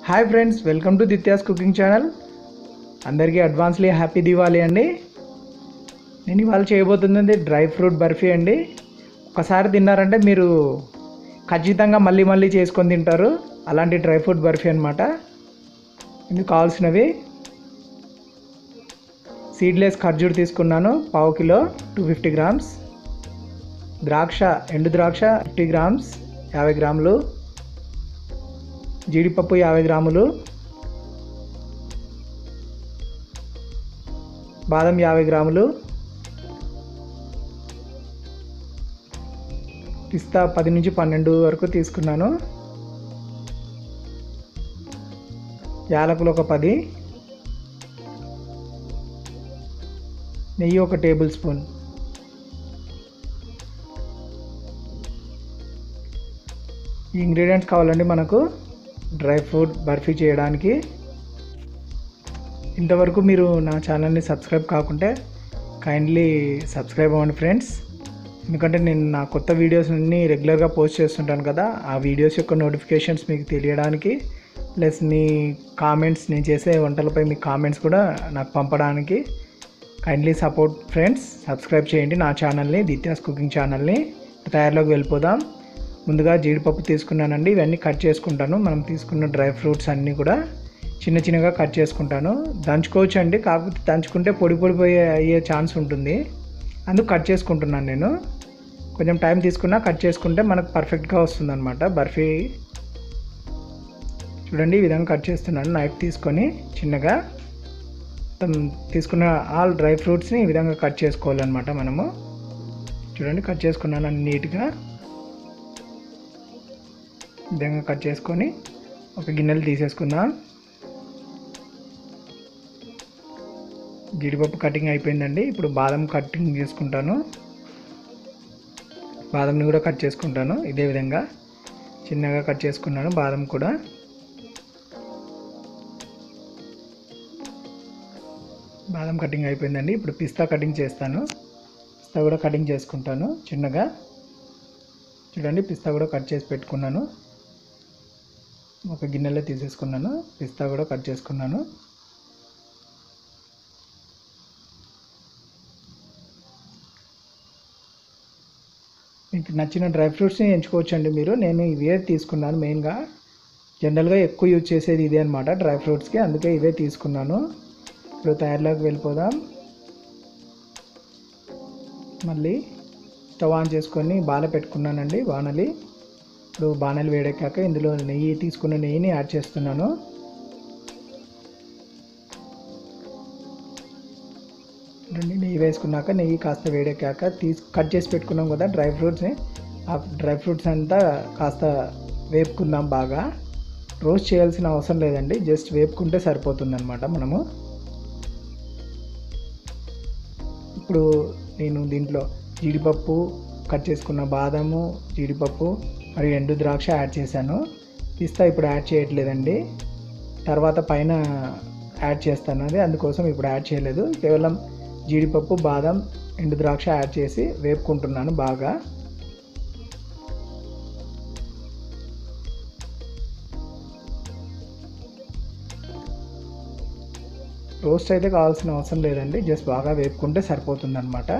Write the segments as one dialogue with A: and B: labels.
A: hi friends welcome to దిత్యాస్ cooking channel అందరికీ అడ్వాన్స్లీ హ్యాపీ దివాళీ అండి నేను ఇవాళ చేయబోతుంది డ్రై ఫ్రూట్ బర్ఫీ అండి ఒకసారి తిన్నారంటే మీరు ఖచ్చితంగా మళ్ళీ మళ్ళీ చేసుకొని తింటారు అలాంటి డ్రై ఫ్రూట్ బర్ఫీ అనమాట ఇందుకు కావాల్సినవి సీడ్లెస్ ఖర్జూర్ తీసుకున్నాను పావు కిలో టూ ఫిఫ్టీ గ్రామ్స్ ద్రాక్ష ఎండు ద్రాక్ష ఫిఫ్టీ గ్రామ్స్ యాభై గ్రాములు జీడిపప్పు యాభై గ్రాములు బాదం యాభై గ్రాములు పిస్తా పది నుంచి పన్నెండు వరకు తీసుకున్నాను యాలకులు ఒక పది నెయ్యి ఒక టేబుల్ స్పూన్ ఈ ఇంగ్రీడియంట్స్ కావాలండి మనకు డ్రై ఫ్రూట్ బర్ఫీ చేయడానికి ఇంతవరకు మీరు నా ఛానల్ని సబ్స్క్రైబ్ కాకుంటే కైండ్లీ సబ్స్క్రైబ్ అవ్వండి ఫ్రెండ్స్ ఎందుకంటే నేను నా కొత్త వీడియోస్ అన్ని రెగ్యులర్గా పోస్ట్ చేస్తుంటాను కదా ఆ వీడియోస్ యొక్క నోటిఫికేషన్స్ మీకు తెలియడానికి ప్లస్ మీ కామెంట్స్ నేను చేసే వంటలపై మీ కామెంట్స్ కూడా నాకు పంపడానికి కైండ్లీ సపోర్ట్ ఫ్రెండ్స్ సబ్స్క్రైబ్ చేయండి నా ఛానల్ని దిత్యాస్ కుకింగ్ ఛానల్ని తయారీలోకి వెళ్ళిపోదాం ముందుగా జీడిపప్పు తీసుకున్నానండి ఇవన్నీ కట్ చేసుకుంటాను మనం తీసుకున్న డ్రై ఫ్రూట్స్ అన్నీ కూడా చిన్న చిన్నగా కట్ చేసుకుంటాను దంచుకోవచ్చు అండి కాకపోతే దంచుకుంటే పొడి పొడిపోయే అయ్యే ఛాన్స్ ఉంటుంది అందుకు కట్ చేసుకుంటున్నాను నేను కొంచెం టైం తీసుకున్నా కట్ చేసుకుంటే మనకు పర్ఫెక్ట్గా వస్తుంది అనమాట బర్ఫీ చూడండి ఈ విధంగా కట్ చేస్తున్నాను నైఫ్ తీసుకొని చిన్నగా మొత్తం తీసుకున్న ఆల్ డ్రై ఫ్రూట్స్ని ఈ విధంగా కట్ చేసుకోవాలన్నమాట మనము చూడండి కట్ చేసుకున్నాను నీట్గా ఈ విధంగా కట్ చేసుకొని ఒక గిన్నెలు తీసేసుకుందాం జీడిపప్పు కటింగ్ అయిపోయిందండి ఇప్పుడు బాదం కటింగ్ చేసుకుంటాను బాదంని కూడా కట్ చేసుకుంటాను ఇదే విధంగా చిన్నగా కట్ చేసుకున్నాను బాదం కూడా బాదం కటింగ్ అయిపోయిందండి ఇప్పుడు పిస్తా కటింగ్ చేస్తాను పిస్తా కూడా కటింగ్ చేసుకుంటాను చిన్నగా చూడండి పిస్తా కూడా కట్ చేసి పెట్టుకున్నాను ఒక గిన్నెలో తీసేసుకున్నాను పిస్తా కూడా కట్ చేసుకున్నాను మీకు నచ్చిన డ్రై ఫ్రూట్స్ని ఎంచుకోవచ్చండి మీరు నేను ఇవే తీసుకున్నాను మెయిన్గా జనరల్గా ఎక్కువ యూజ్ చేసేది ఇదే అనమాట డ్రై ఫ్రూట్స్కి అందుకే ఇవే తీసుకున్నాను ఇప్పుడు తయారీలోకి వెళ్ళిపోదాం మళ్ళీ స్టవ్ ఆన్ చేసుకొని బాల పెట్టుకున్నానండి బాణలి ఇప్పుడు బాణలు వేడెక్కాక ఇందులో నెయ్యి తీసుకున్న నెయ్యిని యాడ్ చేస్తున్నాను రెండు నెయ్యి వేసుకున్నాక నెయ్యి కాస్త వేడెక్కాక తీసి కట్ చేసి పెట్టుకున్నాం కదా డ్రై ఫ్రూట్స్ని ఆ డ్రై ఫ్రూట్స్ అంతా కాస్త వేపుకుందాం బాగా రోస్ట్ చేయాల్సిన అవసరం లేదండి జస్ట్ వేపుకుంటే సరిపోతుందన్నమాట మనము ఇప్పుడు నేను దీంట్లో జీడిపప్పు కట్ చేసుకున్న బాదము జీడిపప్పు మరియు ఎండు ద్రాక్ష యాడ్ చేశాను పిస్తా ఇప్పుడు యాడ్ చేయట్లేదండి తర్వాత పైన యాడ్ చేస్తాను అది అందుకోసం ఇప్పుడు యాడ్ చేయలేదు కేవలం జీడిపప్పు బాదం ఎండు ద్రాక్ష యాడ్ చేసి వేపుకుంటున్నాను బాగా రోస్ట్ అయితే కావాల్సిన అవసరం లేదండి జస్ట్ బాగా వేపుకుంటే సరిపోతుందన్నమాట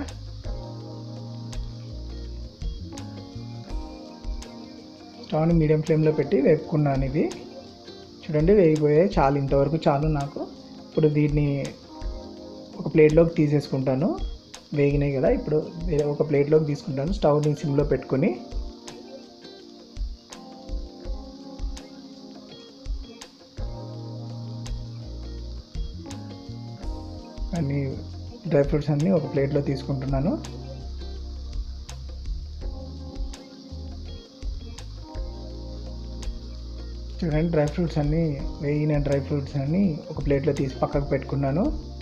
A: స్టవ్ని మీడియం ఫ్లేమ్లో పెట్టి వేపుకున్నాను ఇవి చూడండి వేగిపోయాయి చాలు ఇంతవరకు చాలు నాకు ఇప్పుడు దీన్ని ఒక ప్లేట్లోకి తీసేసుకుంటాను వేగినాయి కదా ఇప్పుడు వేరే ఒక ప్లేట్లోకి తీసుకుంటాను స్టవ్ని సిమ్లో పెట్టుకొని అన్ని డ్రై ఫ్రూట్స్ అన్నీ ఒక ప్లేట్లో తీసుకుంటున్నాను చూడండి డ్రై ఫ్రూట్స్ అన్నీ వేగిన డ్రై ఫ్రూట్స్ అన్నీ ఒక ప్లేట్లో తీసి పక్కకు పెట్టుకున్నాను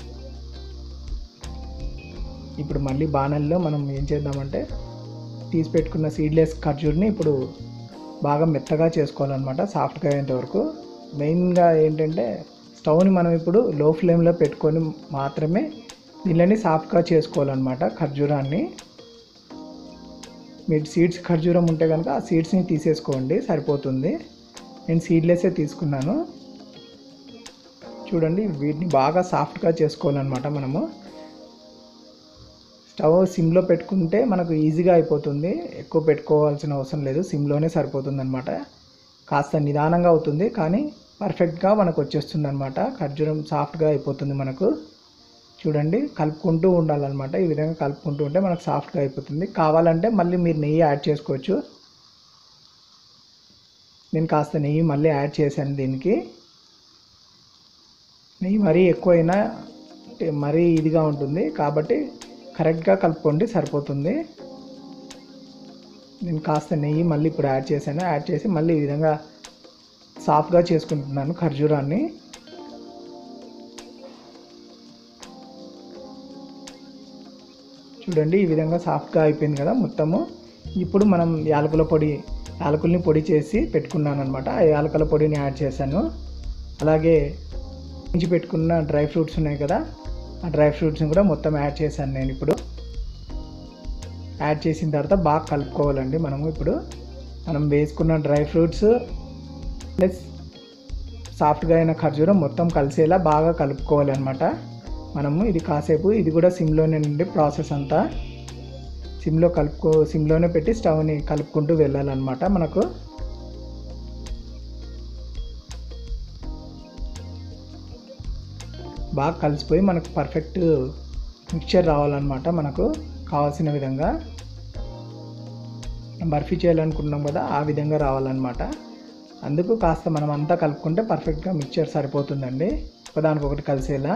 A: ఇప్పుడు మళ్ళీ బాణల్లో మనం ఏం చేద్దామంటే తీసి పెట్టుకున్న సీడ్లెస్ ఖర్జూర్ని ఇప్పుడు బాగా మెత్తగా చేసుకోవాలన్నమాట సాఫ్ట్గా అయ్యేంత వరకు మెయిన్గా ఏంటంటే స్టవ్ని మనం ఇప్పుడు లో ఫ్లేమ్లో పెట్టుకొని మాత్రమే దీనిని సాఫ్ట్గా చేసుకోవాలన్నమాట ఖర్జూరాన్ని మీరు సీడ్స్ ఖర్జూరం ఉంటే కనుక ఆ సీడ్స్ని తీసేసుకోండి సరిపోతుంది నేను సీడ్లెస్సే తీసుకున్నాను చూడండి వీటిని బాగా సాఫ్ట్గా చేసుకోవాలన్నమాట మనము స్టవ్ సిమ్లో పెట్టుకుంటే మనకు ఈజీగా అయిపోతుంది ఎక్కువ పెట్టుకోవాల్సిన అవసరం లేదు సిమ్లోనే సరిపోతుంది అనమాట కాస్త నిదానంగా అవుతుంది కానీ పర్ఫెక్ట్గా మనకు వచ్చేస్తుంది అనమాట ఖర్జూరం సాఫ్ట్గా అయిపోతుంది మనకు చూడండి కలుపుకుంటూ ఉండాలన్నమాట ఈ విధంగా కలుపుకుంటూ ఉంటే మనకు సాఫ్ట్గా అయిపోతుంది కావాలంటే మళ్ళీ మీరు నెయ్యి యాడ్ చేసుకోవచ్చు నేను కాస్త నెయ్యి మళ్ళీ యాడ్ చేశాను దీనికి నెయ్యి మరీ ఎక్కువైనా మరీ ఇదిగా ఉంటుంది కాబట్టి కరెక్ట్గా కలుపుకోండి సరిపోతుంది నేను కాస్త నెయ్యి మళ్ళీ ఇప్పుడు యాడ్ చేశాను యాడ్ చేసి మళ్ళీ ఈ విధంగా సాఫ్ట్గా చేసుకుంటున్నాను ఖర్జూరాన్ని చూడండి ఈ విధంగా సాఫ్ట్గా అయిపోయింది కదా మొత్తము ఇప్పుడు మనం యాలకుల పొడి యాలకుల్ని పొడి చేసి పెట్టుకున్నాను అనమాట ఆ యాలకుల పొడిని యాడ్ చేశాను అలాగే ఇంచి పెట్టుకున్న డ్రై ఫ్రూట్స్ ఉన్నాయి కదా ఆ డ్రై ఫ్రూట్స్ని కూడా మొత్తం యాడ్ చేశాను నేను ఇప్పుడు యాడ్ చేసిన తర్వాత బాగా కలుపుకోవాలండి మనము ఇప్పుడు మనం వేసుకున్న డ్రై ఫ్రూట్స్ ప్లస్ సాఫ్ట్గా అయిన ఖర్జూరం మొత్తం కలిసేలా బాగా కలుపుకోవాలి అనమాట మనము ఇది కాసేపు ఇది కూడా సిమ్లోనే నుండి ప్రాసెస్ అంతా సిమ్లో కలుపుకో సిమ్లోనే పెట్టి స్టవ్ని కలుపుకుంటూ వెళ్ళాలన్నమాట మనకు బాగా కలిసిపోయి మనకు పర్ఫెక్ట్ మిక్చర్ రావాలన్నమాట మనకు కావాల్సిన విధంగా బర్ఫీ చేయాలనుకుంటున్నాం కదా ఆ విధంగా రావాలన్నమాట అందుకు కాస్త మనం అంతా కలుపుకుంటే పర్ఫెక్ట్గా మిక్చర్ సరిపోతుందండి ఒకదానికొకటి కలిసేలా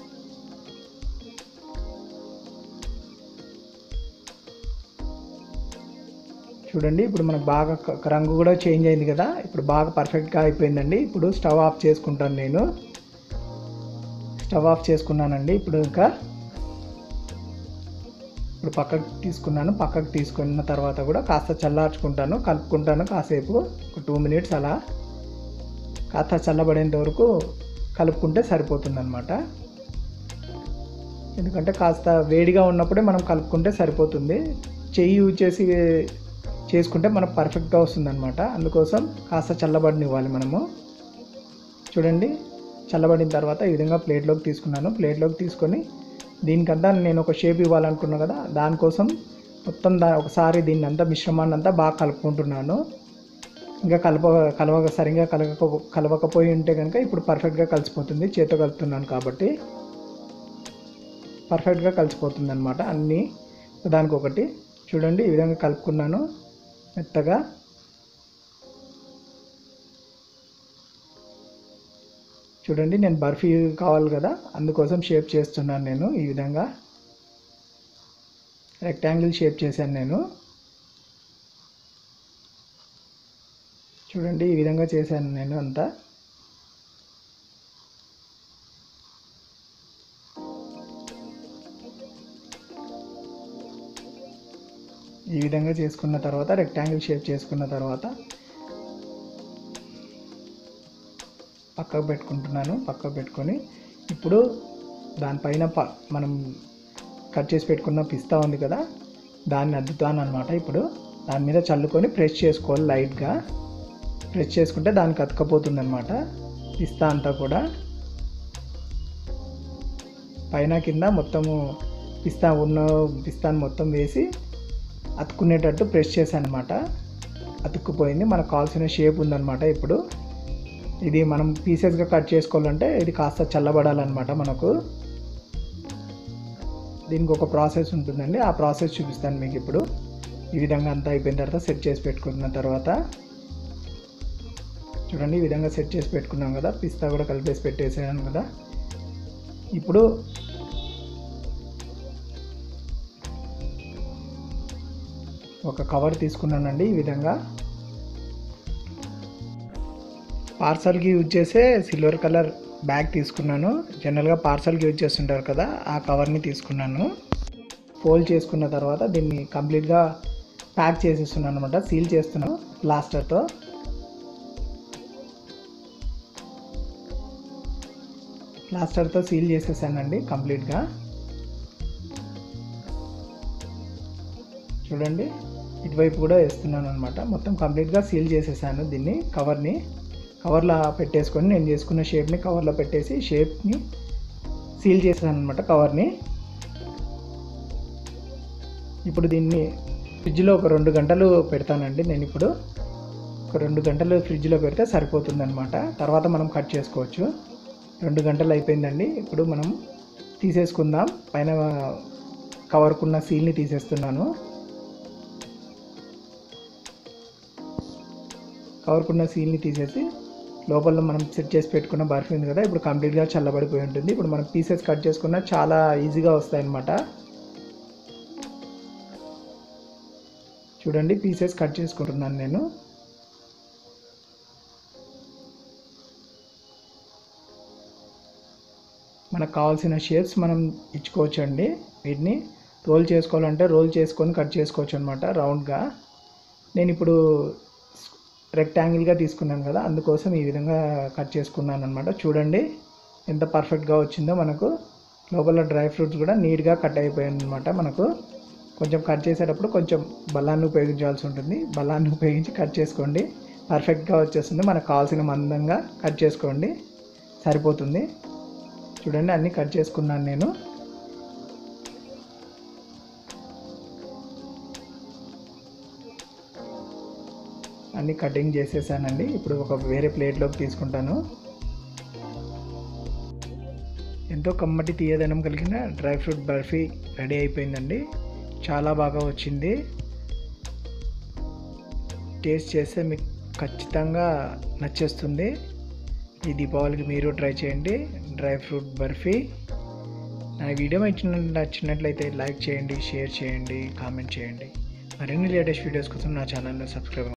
A: చూడండి ఇప్పుడు మనకు బాగా క- రంగు కూడా చేంజ్ అయింది కదా ఇప్పుడు బాగా పర్ఫెక్ట్గా అయిపోయిందండి ఇప్పుడు స్టవ్ ఆఫ్ చేసుకుంటాను నేను స్టవ్ ఆఫ్ చేసుకున్నానండి ఇప్పుడు ఇంకా ఇప్పుడు పక్కకు తీసుకున్నాను పక్కకు తీసుకున్న తర్వాత కూడా కాస్త చల్లార్చుకుంటాను కలుపుకుంటాను కాసేపు ఒక టూ మినిట్స్ అలా కాస్త చల్లబడేంత వరకు కలుపుకుంటే సరిపోతుంది అనమాట ఎందుకంటే కాస్త వేడిగా ఉన్నప్పుడే మనం కలుపుకుంటే సరిపోతుంది చెయ్యి యూజ్ చేసి చేసుకుంటే మనకు పర్ఫెక్ట్గా వస్తుంది అనమాట అందుకోసం కాస్త చల్లబడినివ్వాలి మనము చూడండి చల్లబడిన తర్వాత ఈ విధంగా ప్లేట్లోకి తీసుకున్నాను ప్లేట్లోకి తీసుకొని దీనికంతా నేను ఒక షేప్ ఇవ్వాలనుకున్నాను కదా దానికోసం మొత్తం దా ఒకసారి దీన్ని అంతా మిశ్రమాన్ని అంతా బాగా కలుపుకుంటున్నాను ఇంకా కలప కలవక సరిగా కలగక కలవకపోయి ఉంటే కనుక ఇప్పుడు పర్ఫెక్ట్గా కలిసిపోతుంది చేతితో కలుపుతున్నాను కాబట్టి పర్ఫెక్ట్గా కలిసిపోతుంది అనమాట అన్నీ దానికొకటి చూడండి ఈ విధంగా కలుపుకున్నాను మెత్తగా చూడండి నేను బర్ఫీ కావాలి కదా అందుకోసం షేప్ చేస్తున్నాను నేను ఈ విధంగా రెక్టాంగిల్ షేప్ చేశాను నేను చూడండి ఈ విధంగా చేశాను నేను అంతా ఈ విధంగా చేసుకున్న తర్వాత రెక్టాంగిల్ షేప్ చేసుకున్న తర్వాత పక్కకు పెట్టుకుంటున్నాను పక్కకు పెట్టుకొని ఇప్పుడు దానిపైన ప మనం కట్ చేసి పెట్టుకున్న పిస్తా ఉంది కదా దాన్ని అద్దుతాను అనమాట ఇప్పుడు దాని మీద చల్లుకొని ప్రెస్ చేసుకోవాలి లైట్గా ప్రెస్ చేసుకుంటే దానికి అతుకపోతుంది అనమాట పిస్తా అంతా కూడా పైన కింద మొత్తము పిస్తా ఉన్న పిస్తాను మొత్తం వేసి అతుక్కునేటట్టు ప్రెస్ చేశాను అనమాట అతుక్కుపోయింది మనకు కావాల్సిన షేప్ ఉందన్నమాట ఇప్పుడు ఇది మనం పీసెస్గా కట్ చేసుకోవాలంటే ఇది కాస్త చల్లబడాలన్నమాట మనకు దీనికి ఒక ప్రాసెస్ ఉంటుందండి ఆ ప్రాసెస్ చూపిస్తాను మీకు ఇప్పుడు ఈ విధంగా అంతా అయిపోయిన తర్వాత సెట్ చేసి పెట్టుకున్న తర్వాత చూడండి ఈ విధంగా సెట్ చేసి పెట్టుకున్నాం కదా పిస్తా కూడా కలిపేసి పెట్టేసాను కదా ఇప్పుడు ఒక కవర్ తీసుకున్నానండి ఈ విధంగా పార్సల్కి యూజ్ చేసే సిల్వర్ కలర్ బ్యాగ్ తీసుకున్నాను జనరల్గా పార్సల్కి యూజ్ చేస్తుంటారు కదా ఆ కవర్ని తీసుకున్నాను ఫోల్డ్ చేసుకున్న తర్వాత దీన్ని కంప్లీట్గా ప్యాక్ చేసేస్తున్నాను అనమాట సీల్ చేస్తున్నాను ప్లాస్టర్తో ప్లాస్టర్తో సీల్ చేసేసానండి కంప్లీట్గా చూడండి ఇటువైపు కూడా వేస్తున్నాను అనమాట మొత్తం కంప్లీట్గా సీల్ చేసేసాను దీన్ని కవర్ని కవర్లో పెట్టేసుకొని నేను చేసుకున్న షేప్ని కవర్లో పెట్టేసి షేప్ని సీల్ చేశాను అనమాట కవర్ని ఇప్పుడు దీన్ని ఫ్రిడ్జ్లో ఒక రెండు గంటలు పెడతానండి నేను ఇప్పుడు ఒక రెండు గంటలు ఫ్రిడ్జ్లో పెడితే సరిపోతుంది అనమాట తర్వాత మనం కట్ చేసుకోవచ్చు రెండు గంటలు అయిపోయిందండి ఇప్పుడు మనం తీసేసుకుందాం పైన కవర్కున్న సీల్ని తీసేస్తున్నాను కవర్కున్న సీల్ని తీసేసి లోపల మనం సెట్ చేసి పెట్టుకున్న బర్ఫీ ఉంది కదా ఇప్పుడు కంప్లీట్గా చల్లబడిపోయి ఉంటుంది ఇప్పుడు మనం పీసెస్ కట్ చేసుకున్న చాలా ఈజీగా వస్తాయి అన్నమాట చూడండి పీసెస్ కట్ చేసుకుంటున్నాను నేను మనకు కావాల్సిన షేప్స్ మనం ఇచ్చుకోవచ్చు అండి వీటిని రోల్ చేసుకోవాలంటే రోల్ చేసుకొని కట్ చేసుకోవచ్చు అనమాట రౌండ్గా నేను ఇప్పుడు రెక్టాంగిల్గా తీసుకున్నాను కదా అందుకోసం ఈ విధంగా కట్ చేసుకున్నాను అనమాట చూడండి ఎంత పర్ఫెక్ట్గా వచ్చిందో మనకు లోపల డ్రై ఫ్రూట్స్ కూడా నీట్గా కట్ అయిపోయాయి అనమాట మనకు కొంచెం కట్ చేసేటప్పుడు కొంచెం బలాన్ని ఉపయోగించాల్సి ఉంటుంది బలాన్ని ఉపయోగించి కట్ చేసుకోండి పర్ఫెక్ట్గా వచ్చేస్తుంది మనకు కావాల్సిన మందంగా కట్ చేసుకోండి సరిపోతుంది చూడండి అన్నీ కట్ చేసుకున్నాను నేను అన్నీ కటింగ్ చేసేసానండి ఇప్పుడు ఒక వేరే ప్లేట్లోకి తీసుకుంటాను ఎంతో కమ్మటి తీయదనం కలిగిన డ్రై ఫ్రూట్ బర్ఫీ రెడీ అయిపోయిందండి చాలా బాగా వచ్చింది టేస్ట్ చేస్తే మీకు ఖచ్చితంగా నచ్చేస్తుంది ఈ దీపావళికి మీరు ట్రై చేయండి డ్రై ఫ్రూట్ బర్ఫీ నా వీడియో ఇచ్చిన నచ్చినట్లయితే లైక్ చేయండి షేర్ చేయండి కామెంట్ చేయండి మరిన్ని లేటెస్ట్ వీడియోస్ కోసం నా ఛానల్ని సబ్స్క్రైబ్